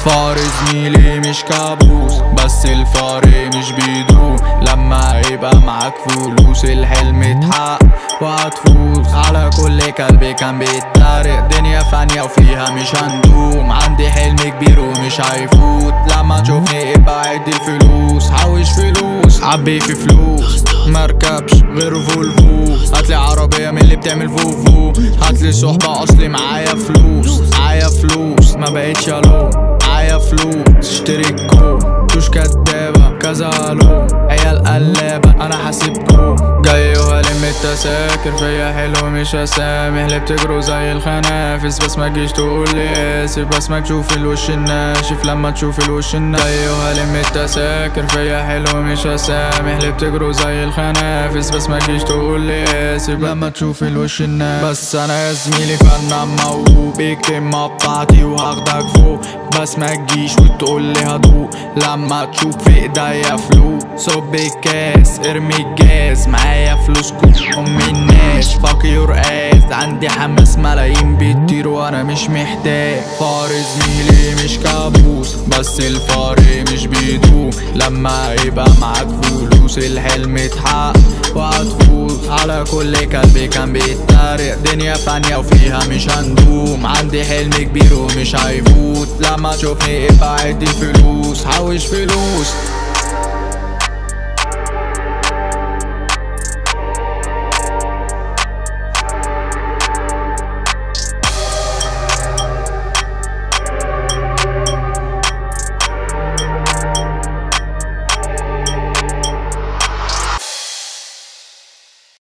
فار زميلي مش كابوس بس الفار مش بيدوم لما يبقى معاك فلوس الحلم اتحقق وهتفوز على كل كلب كان بيتطارق دنيا فانية وفيها مش هندوم عندي حلم كبير ومش هيفوت لما تشوفني ابقى عد الفلوس حوش فلوس عبي في فلوس مركبش غير فولفو هاتلي عربية من اللي بتعمل فوفو هاتلي صحبة اصلي معايا فلوس معايا فلوس ما بقتش الو معايا فلوس اشتري كو توش كدابة كذا الو عيال قلابة انا حاسبكو جاي وهلم التساكر فيا حلو مش هسامح اللي بتجروا زي الخنافس بس ما تجيش تقول لي اسف بس ما تشوف الوش الناشف لما تشوف الوش الناشف جاي وهلم التساكر فيا حلو مش هسامح اللي بتجروا زي الخنافس بس ما تجيش تقول لي اسف لما تشوف الوش الناشف بس انا يا زميلي فنان موهوب الكلمة بتاعتي وهاخدك فوق بس ما تجيش وتقول لي هدوق لما تشوف في ايديا فلوس صب الكاس ارمي الجاز معايا فلوس كلهم الناس فاك يور اس عندي حماس ملايين بيطير وانا مش محتاج فار زميلي مش كابوس بس الفار مش بيدوم لما يبقى معاك فلوس الحلم اتحقق وهتفوز على كل كلب كان بيتطارق دنيا فانية وفيها مش هندوم عندي حلم كبير ومش هيفوت لما تشوفني ابقى عد الفلوس حوش فلوس